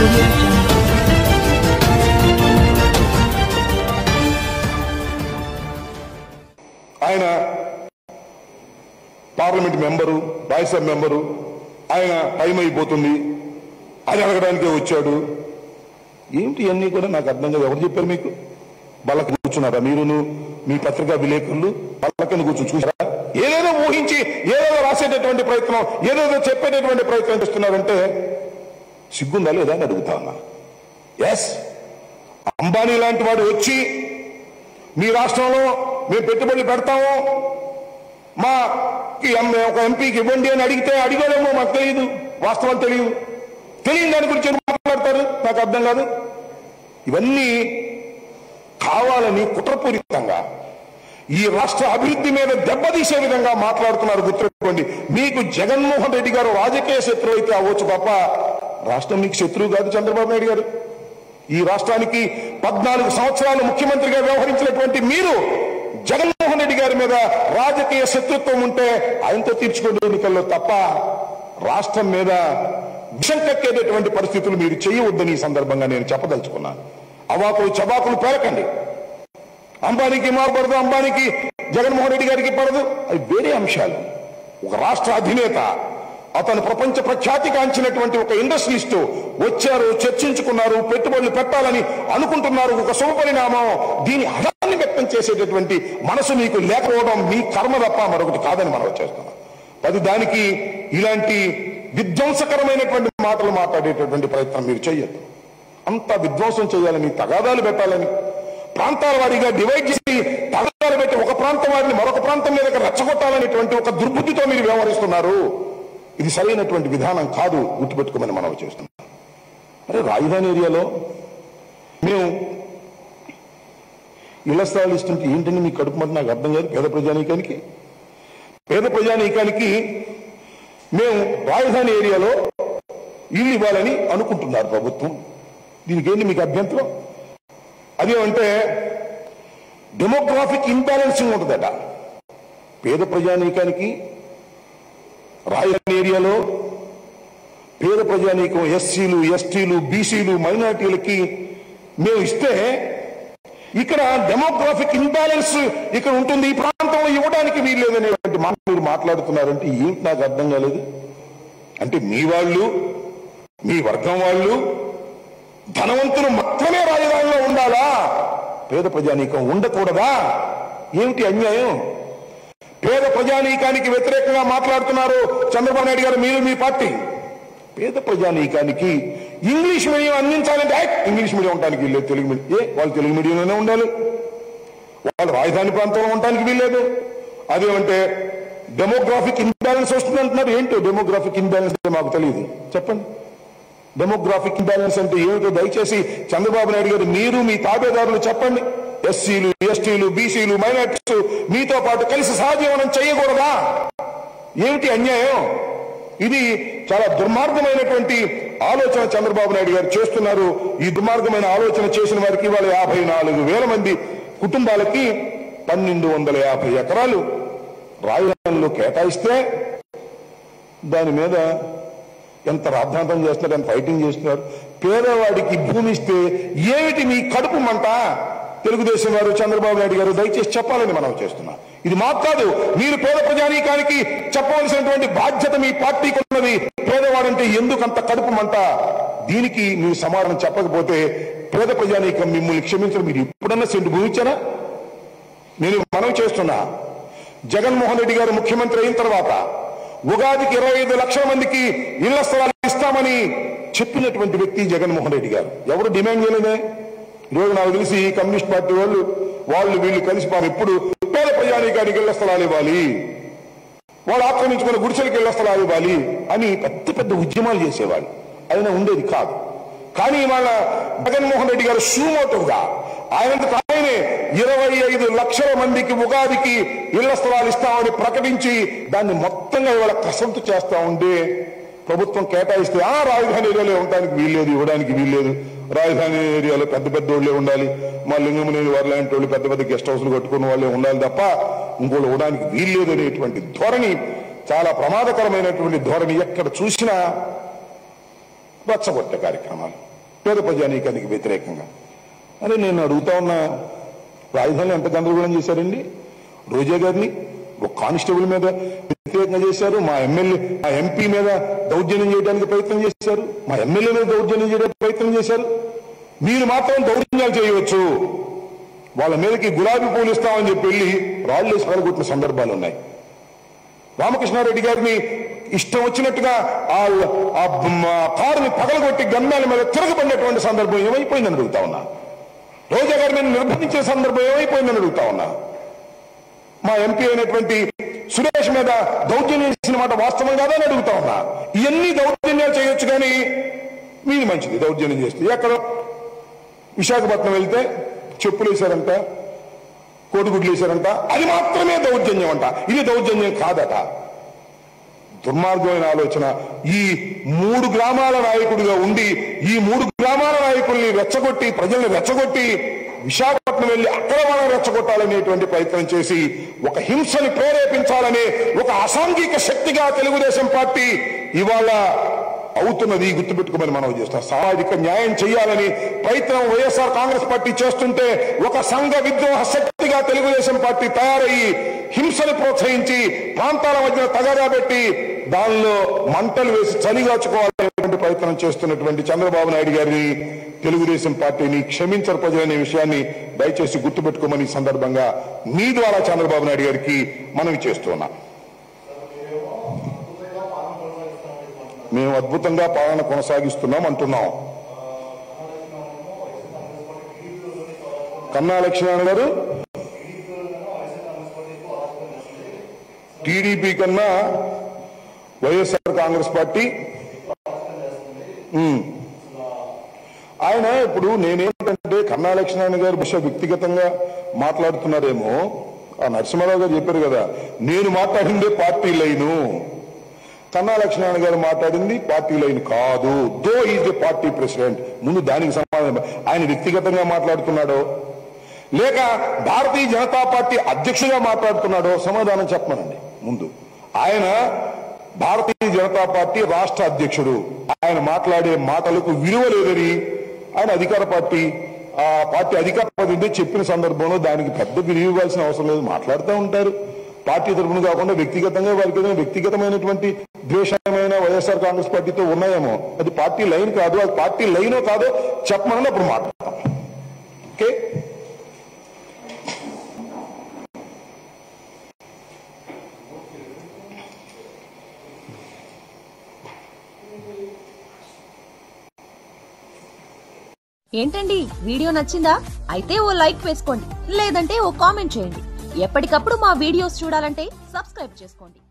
audio jungle. ఆయన parliament member Rajya Sabha member ఆయన time అయిపోతుంది అది అడగడానికే వచ్చాడు ఏమిటి అన్నీ కూడా నాకు అర్థం కాదు ఎవరు చెప్పారు మీకు బల్లకి కూర్చున్నారా మీరును మీ పత్రికా విలేకరులు బల్లకింద కూర్చొని చూసారా ఏదేదో ఊహించి ఏదేదో రాసేటటువంటి ప్రయత్నం ఏదేదో చెప్పేటటువంటి ప్రయత్నం చేస్తున్నారంటే సిగ్గుందా లేదా అని అడుగుతా ఉన్నా ఎస్ అంబానీ లాంటి వాడు వచ్చి మీ రాష్ట్రంలో మేము పెట్టుబడులు పెడతాము మా ఒక ఎంపీకి ఇవ్వండి అని అడిగితే అడిగాడేమో మాకు తెలియదు వాస్తవం తెలియదు తెలియని దాని గురించి ఎందుకు మాట్లాడతారు నాకు అర్థం కాదు ఇవన్నీ కావాలని కుట్రపూరితంగా ఈ రాష్ట్ర అభివృద్ధి మీద దెబ్బతీసే విధంగా మాట్లాడుతున్నారు గుర్తుపెట్టుకోండి మీకు జగన్మోహన్ రెడ్డి గారు రాజకీయ శత్రువు అయితే అవ్వచ్చు తప్ప రాష్ట్రం మీకు శత్రువు కాదు చంద్రబాబు నాయుడు గారు ఈ రాష్ట్రానికి పద్నాలుగు సంవత్సరాలు ముఖ్యమంత్రిగా వ్యవహరించినటువంటి మీరు జగన్మోహన్ రెడ్డి గారి మీద రాజకీయ శత్రుత్వం ఉంటే ఆయనతో తీర్చుకోండి ఎన్నికల్లో తప్ప రాష్ట్రం మీద విషం కక్కేటటువంటి పరిస్థితులు మీరు చేయవద్దని ఈ సందర్భంగా నేను చెప్పదలుచుకున్నాను అవాకులు చబాకులు పేరకండి అంబానీకి మారపడదు అంబానీకి జగన్మోహన్ రెడ్డి గారికి పడదు అవి వేరే అంశాలు ఒక రాష్ట్ర అధినేత అతను ప్రపంచ ప్రఖ్యాతి కాంచినటువంటి ఒక ఇండస్ట్రీస్ట్ వచ్చారు చర్చించుకున్నారు పెట్టుబడులు పెట్టాలని అనుకుంటున్నారు ఒక శుభపరిణామం దీని హడాన్ని వ్యక్తం చేసేటటువంటి మనసు మీకు లేకపోవడం మీ కర్మ తప్ప మరొకటి కాదని మనం చేస్తున్నాం అది దానికి ఇలాంటి విధ్వంసకరమైనటువంటి మాటలు మాట్లాడేటటువంటి ప్రయత్నం మీరు చేయొద్దు అంత విధ్వంసం చేయాలని తగాదాలు పెట్టాలని ప్రాంతాల వారీగా డివైడ్ చేసి తగాదాలు పెట్టి ఒక ప్రాంతం వారిని మరొక ప్రాంతం మీదకి రెచ్చగొట్టాలనేటువంటి ఒక దుర్బుద్ధితో మీరు వ్యవహరిస్తున్నారు ఇది సరైనటువంటి విధానం కాదు గుర్తుపెట్టుకోమని మనం చేస్తున్నాం అరే రాజధాని ఏరియాలో మేము ఇళ్ల స్థలాలు ఇస్తుంటే ఏంటని మీకు కడుపుమంటే నాకు అర్థం కాదు పేద ప్రజానీకానికి పేద ప్రజానీకానికి మేము రాజధాని ఏరియాలో ఇల్లు ఇవ్వాలని అనుకుంటున్నారు ప్రభుత్వం దీనికి ఏంటి మీకు అభ్యంతరం అదేమంటే డెమోగ్రాఫిక్ ఇంబ్యాలెన్సింగ్ ఉంటుందట పేద ప్రజానీకానికి రాయల్ ఏరియాలో పేద ప్రజానీకం ఎస్సీలు ఎస్టీలు బీసీలు మైనార్టీలకి మేము ఇస్తే ఇక్కడ డెమోగ్రాఫిక్ ఇంబ్యాలెన్స్ ఇక్కడ ఉంటుంది ఈ ప్రాంతంలో ఇవ్వడానికి వీల్లేదనేటువంటి మాట మీరు మాట్లాడుతున్నారంటే ఏంటి నాకు అర్థం కాలేదు అంటే మీ వాళ్ళు మీ వర్గం వాళ్ళు ధనవంతులు మాత్రమే రాజధానిలో ఉండాలా పేద ప్రజానీకం ఉండకూడదా ఏమిటి అన్యాయం పేద ప్రజానీకానికి వ్యతిరేకంగా మాట్లాడుతున్నారు చంద్రబాబు నాయుడు గారు మీరు మీ పార్టీ పేద ప్రజానీకానికి ఇంగ్లీష్ మీడియం అందించాలంటే "ఏయ్, ఇంగ్లీష్ మీడియం ఉండడానికి వీల్లేదు తెలుగు మీడియం ఏ వాళ్ళు తెలుగు మీడియంలోనే ఉండాలి వాళ్ళు రాజధాని ప్రాంతంలో ఉండడానికి వీల్లేదు అదేమంటే డెమోగ్రాఫిక్ ఇంబ్యాలెన్స్ వస్తుంది అంటున్నారు ఏంటో డెమోగ్రాఫిక్ ఇంబ్యాలెన్స్ అంటే మాకు తెలియదు చెప్పండి డెమోగ్రాఫిక్ ఇంబ్యాలెన్స్ అంటే ఏమిటో దయచేసి చంద్రబాబు నాయుడు గారు మీరు మీ తాబేదారులు చెప్పండి ఎస్సీలు ఎస్టీలు బీసీలు మైనార్టీస్ మీతో పాటు కలిసి సహజీవనం చేయకూడదా ఏమిటి అన్యాయం ఇది చాలా దుర్మార్గమైనటువంటి ఆలోచన చంద్రబాబు నాయుడు గారు చేస్తున్నారు ఈ దుర్మార్గమైన ఆలోచన చేసిన వారికి ఇవాళ యాభై నాలుగు వేల మంది కుటుంబాలకి పన్నెండు వందల యాభై ఎకరాలు రాజధానిలో కేటాయిస్తే దాని మీద ఎంత రాద్ధాంతం చేస్తున్నారు ఎంత ఫైటింగ్ చేస్తున్నారు పేదవాడికి భూమి ఇస్తే ఏమిటి మీ కడుపు మంట తెలుగుదేశం వారు చంద్రబాబు నాయుడు గారు దయచేసి చెప్పాలని మనం చేస్తున్నాం ఇది మాకు కాదు మీరు పేద ప్రజానీకానికి చెప్పవలసినటువంటి బాధ్యత మీ పార్టీకి ఉన్నది పేదవాడంటే ఎందుకు అంత కడుపు మంట దీనికి మీరు సమాధానం చెప్పకపోతే పేద ప్రజానీకం మిమ్మల్ని క్షమించడం మీరు ఎప్పుడన్నా సెంటు భూమి ఇచ్చారా నేను మనం చేస్తున్నా జగన్మోహన్ రెడ్డి గారు ముఖ్యమంత్రి అయిన తర్వాత ఉగాదికి ఇరవై ఐదు లక్షల మందికి ఇళ్ల స్థలాలు ఇస్తామని చెప్పినటువంటి వ్యక్తి జగన్మోహన్ రెడ్డి గారు ఎవరు డిమాండ్ చేయలేదే ఈరోజు నాకు తెలిసి కమ్యూనిస్ట్ పార్టీ వాళ్ళు వాళ్ళు వీళ్ళు కలిసి పాపం ఎప్పుడు పేద ప్రజానీకానికి ఇళ్ల స్థలాలు ఇవ్వాలి వాళ్ళు ఆక్రమించుకున్న గుడిసెలకి ఇళ్ల స్థలాలు ఇవ్వాలి అని పెద్ద పెద్ద ఉద్యమాలు చేసేవాళ్ళు అయినా ఉండేది కాదు కానీ వాళ్ళ జగన్మోహన్ రెడ్డి గారు సుమోటుగా ఆయనంతకు ఆయనే ఇరవై ఐదు లక్షల మందికి ఉగాదికి ఇళ్ల స్థలాలు ఇస్తామని ప్రకటించి దాన్ని మొత్తంగా ఇవాళ కసంతు చేస్తా ఉంటే ప్రభుత్వం కేటాయిస్తే ఆ రాజధాని ఏరియాలో ఉండడానికి వీల్లేదు ఇవ్వడానికి వీల్లేదు రాజధాని ఏరియాలో పెద్ద పెద్ద వాళ్ళే ఉండాలి మా లింగమనేని వారు లాంటి వాళ్ళు పెద్ద పెద్ద గెస్ట్ హౌస్లు కట్టుకున్న వాళ్ళే ఉండాలి తప్ప ఇంకోళ్ళు ఇవ్వడానికి వీల్లేదు అనేటువంటి ధోరణి చాలా ప్రమాదకరమైనటువంటి ధోరణి ఎక్కడ చూసినా రెచ్చగొట్టే కార్యక్రమాలు పేద ప్రజానీకానికి వ్యతిరేకంగా అని నేను అడుగుతా ఉన్న రాజధానిలో ఎంత గందరగోళం చేశారండి రోజా గారిని ఒక కానిస్టేబుల్ మీద వ్యతిరేకంగా చేశారు మా ఎమ్మెల్యే మా ఎంపీ మీద దౌర్జన్యం చేయడానికి ప్రయత్నం చేశారు మా ఎమ్మెల్యే మీద దౌర్జన్యం చేయడానికి ప్రయత్నం చేశారు మీరు మాత్రం దౌర్జన్యాలు చేయవచ్చు వాళ్ళ మీదకి గులాబీ పూలు ఇస్తామని చెప్పి వెళ్ళి రాళ్ళు వేసి పగలగొట్టిన సందర్భాలు ఉన్నాయి రామకృష్ణారెడ్డి గారిని ఇష్టం వచ్చినట్టుగా ఆ ఆ బ- ఆ కారుని పగలగొట్టి గమ్యాల మీద తిరగబడినటువంటి సందర్భం ఏమైపోయిందని అడుగుతా ఉన్నా రోజా గారి మీద నిర్బంధించిన సందర్భం ఏమైపోయిందని అడుగుతా ఉన్నా మా ఎంపీ అయినటువంటి సురేష్ మీద దౌర్జన్యం చేసిన మాట వాస్తవం కాదా అని అడుగుతా ఉన్నా ఇవన్నీ దౌర్జన్యాలు చేయొచ్చు కానీ మీది మంచిది దౌర్జన్యం చేస్తే ఎక్కడ విశాఖపట్నం వెళ్తే చెప్పులు వేశారంట కోడిగుడ్లు వేశారంట అది మాత్రమే దౌర్జన్యం అంట ఇది దౌర్జన్యం కాదట దుర్మార్గమైన ఆలోచన ఈ మూడు గ్రామాల నాయకుడిగా ఉండి ఈ మూడు గ్రామాల నాయకుల్ని రెచ్చగొట్టి ప్రజల్ని రెచ్చగొట్టి విశాఖపట్నం వెళ్లి అక్కడ మనం రెచ్చగొట్టాలనేటువంటి ప్రయత్నం చేసి ఒక హింసని ప్రేరేపించాలనే ఒక అసాంఘిక శక్తిగా తెలుగుదేశం పార్టీ ఇవాళ అవుతున్నది గుర్తుపెట్టుకోమని మనం చేస్తాం సామాజిక న్యాయం చేయాలని ప్రయత్నం వైఎస్ఆర్ కాంగ్రెస్ పార్టీ చేస్తుంటే ఒక సంఘ విద్రోహ శక్తిగా తెలుగుదేశం పార్టీ తయారయ్యి హింసను ప్రోత్సహించి ప్రాంతాల మధ్యన తగాదా పెట్టి దానిలో మంటలు వేసి చలిగాచుకోవాలనేటువంటి ప్రయత్నం చేస్తున్నటువంటి చంద్రబాబు నాయుడు గారిని తెలుగుదేశం పార్టీని క్షమించరు ప్రజలనే విషయాన్ని దయచేసి గుర్తుపెట్టుకోమని ఈ సందర్భంగా మీ ద్వారా చంద్రబాబు నాయుడు గారికి మనవి చేస్తున్నాం మేము అద్భుతంగా పాలన కొనసాగిస్తున్నాం అంటున్నాం కన్నా లక్ష్మణ్ గారు టీడీపీ కన్నా వైఎస్ఆర్ కాంగ్రెస్ పార్టీ ఉమ్. ఆయన ఇప్పుడు నేనేంటంటే కన్నా లక్ష్మణ్ గారు బహుశా వ్యక్తిగతంగా మాట్లాడుతున్నారేమో ఆ నరసింహారావు గారు చెప్పారు కదా నేను మాట్లాడిందే పార్టీ లైను కన్నా లక్ష్మణ్ గారు మాట్లాడింది పార్టీ లైన్ కాదు though is the party president ముందు దానికి సమాధానం ఆయన వ్యక్తిగతంగా మాట్లాడుతున్నాడో లేక భారతీయ జనతా పార్టీ అధ్యక్షుడిగా మాట్లాడుతున్నాడో సమాధానం చెప్పమనండి ముందు ఆయన భారతీయ జనతా పార్టీ రాష్ట్ర అధ్యక్షుడు ఆయన మాట్లాడే మాటలకు విలువ లేదని ఆయన అధికార పార్టీ ఆ పార్టీ అధికార ప్రతినిధి చెప్పిన సందర్భంలో దానికి పెద్ద విలువ ఇవ్వాల్సిన అవసరం లేదు మాట్లాడుతూ ఉంటారు పార్టీ తరఫున కాకుండా వ్యక్తిగతంగా వారికి ఏదైనా వ్యక్తిగతమైనటువంటి ద్వేషమైన వైఎస్ఆర్ కాంగ్రెస్ పార్టీతో ఉన్నాయేమో అది పార్టీ లైన్ కాదు అది పార్టీ లైనో కాదో చెప్పమని అప్పుడు మాట్లాడతాం ఓకే ఏంటండి వీడియో నచ్చిందా అయితే ఓ లైక్ వేసుకోండి లేదంటే ఓ కామెంట్ చేయండి ఎప్పటికప్పుడు మా వీడియోస్ చూడాలంటే సబ్స్క్రైబ్ చేసుకోండి